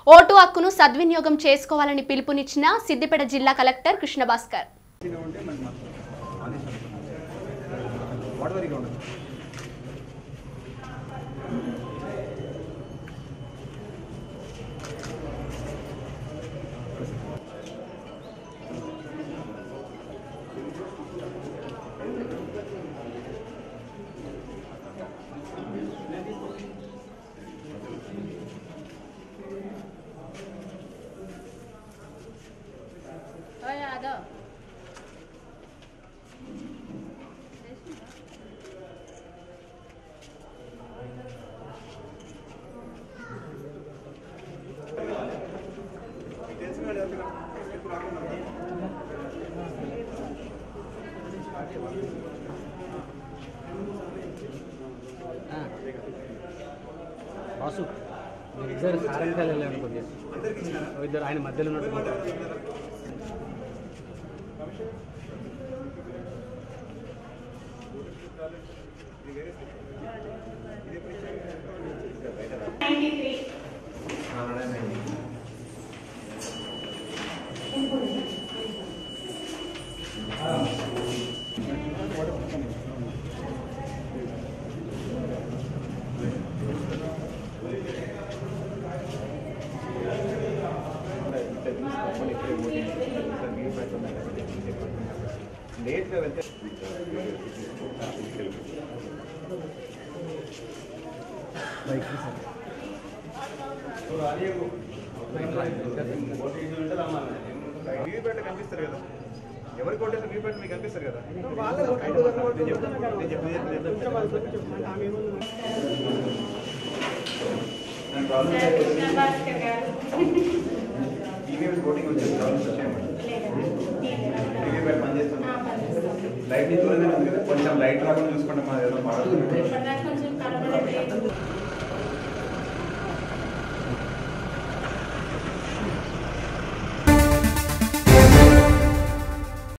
vote హక్కును సద్వినియోగం చేసుకోవాలని పిలుపునిచ్చిన సిద్దిపేట జిల్లా కలెక్టర్ కృష్ణభాస్కర్ ఉంటే మరి మాకు ఆదేశాలు వాడవరిగా ఉండదు బాసు మీరు ఇద్దరు సారంకాలు వెళ్ళాను కొద్దిగా ఓ ఇద్దరు ఆయన మధ్యలో ఉన్నట్టు లేట్గా వెళ్తే వీవీపేట కనిపిస్తారు కదా ఎవరికి కొట్టేస్తే వీవీపేట మీకు కనిపిస్తారు కదా నేను చెప్తాను నేను చెప్పేది ఈవీఎం ఓటింగ్ వచ్చింది ప్రాబ్లమ్స్ వచ్చాయన్నమాట వీవీపేట పనిచేస్తుంది లైట్ ని దూరంగా ఉంది కదా కొంచెం లైట్ రాకుండా చూసుకోండి మా ఏదో పాడదు కొంచెం కనబడట్లేదు